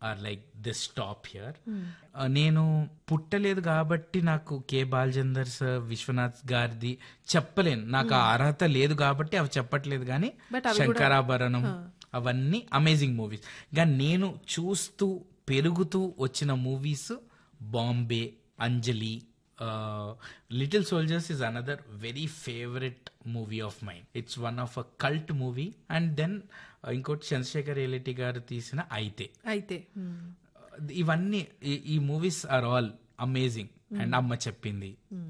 Are like this top here నేను పుట్టలేదు కాబట్టి నాకు కే బాలచందర్ సార్ విశ్వనాథ్ గారిది చెప్పలేను నాకు ఆ అర్హత లేదు కాబట్టి అవి చెప్పట్లేదు కానీ But అవి కూడా- శంకరాభరణం అవన్నీ అమేజింగ్ మూవీస్ కానీ నేను చూస్తూ పెరుగుతూ వచ్చిన movies Bombay Anjali little soldiers is another very favourite movie of mind it's one of a cult movie and then ఇంకోటి చంద్రశేఖర్ ఎలిటి గారు తీసిన అయితే అయితే మ్మ్. ఇవన్నీ ఈ- ఈ movies are all amazing and అమ్మ చెప్పింది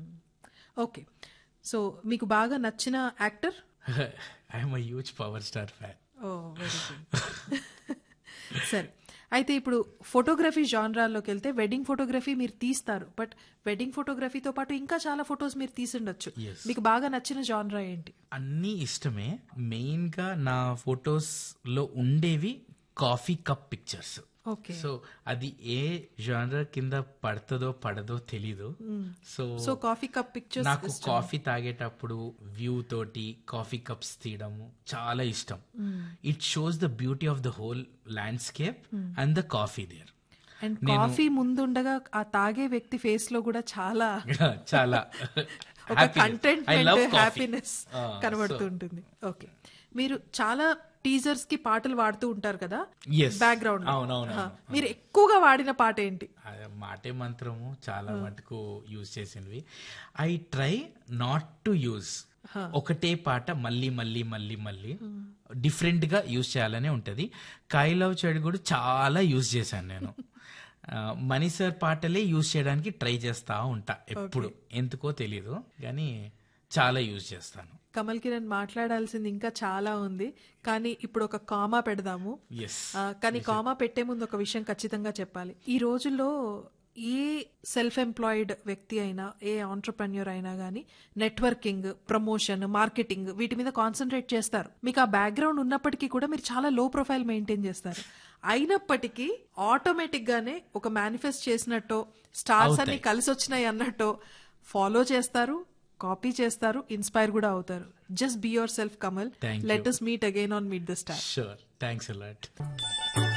ఓకే సో మీకు బాగా నచ్చిన actor I'm a huge power star fan oh very good సరే అయితే ఇప్పుడు ఫోటోగ్రఫీ జాన్రాల్లోకి వెళ్తే వెడ్డింగ్ ఫోటోగ్రఫీ మీరు తీస్తారు బట్ వెడ్డింగ్ ఫోటోగ్రఫీతో పాటు ఇంకా చాలా ఫొటోస్ మీరు తీసుండొచ్చు Yes. మీకు బాగా నచ్చిన జాన్రా ఏంటి అన్నీ ఇష్టమే మెయిన్ గా నా ఫొటోస్ లో ఉండేవి coffee cup pictures okay so అది ఏ జానర్ కింద పడుతుందో పడదో తెలీదు so so coffee cup pictures నాకు కాఫీ తాగేటప్పుడు వ్యూ తోటి కాఫీ కప్స్ తీయడము చాలా ఇష్టం it shows the beauty of the whole landscape and the coffee there and coffee ముందుండగా ఆ తాగే వ్యక్తి ఫేస్ లో కూడా చాలా చాలా ఒక కంటెంట్ ఐ లవ్ హ్యాపీనెస్ కనబడుతుంటుంది ఓకే మీరు చాలా టీజర్స్ కి పాటలు వాడుతూ ఉంటారు కదా Yes. బ్యాక్గ్రౌండ్ అవునవును మీరు ఎక్కువగా వాడిన పాట ఏంటి అదే మాటే మంత్రము చాలా మటుకు యూజ్ చేసినవి I try not to use ఒకటే పాట మళ్ళీ మళ్ళీ మళ్ళీ మళ్ళీ డిఫరెంట్ గా యూజ్ చేయాలనే ఉంటది కైలవ్ చెడు కూడా చాలా యూజ్ చేశాను నేను ఆ, మణి సార్ పాటలే యూజ్ చేయడానికి ట్రై చేస్తా ఉంటా ఎప్పుడు ఎందుకో తెలీదు కానీ చాలా యూజ్ చేస్తాను కమల్ కిరణ్ మాట్లాడాల్సింది ఇంకా చాలా ఉంది కానీ ఇప్పుడు ఒక కామా పెడదాము ఎస్ ఆ, కానీ కామా పెట్టే ముందు ఒక విషయం ఖచ్చితంగా చెప్పాలి ఈ రోజుల్లో ఏ సెల్ఫ్ ఎంప్లాయిడ్ వ్యక్తి అయినా ఏ ఆంటర్ప్రెన్యూర్ అయినా కానీ నెట్వర్కింగ్ ప్రమోషన్ మార్కెటింగ్ వీటి మీద కాన్సన్ట్రేట్ చేస్తారు మీకు ఆ బ్యాక్గ్రౌండ్ ఉన్నప్పటికీ కూడా మీరు చాలా లో ప్రొఫైల్ మెయింటైన్ చేస్తారు అయినప్పటికీ ఆటోమేటిక్ గానే ఒక మేనిఫెస్ట్ చేసినట్టో స్టార్స్ అన్ని కలిసి వచ్చినాయి అన్నట్టో ఫాలో చేస్తారు కాపీ చేస్తారు ఇన్స్పైర్ కూడా అవుతారు just be yourself Kamal Thank let us meet again on meet the star sure thanks allot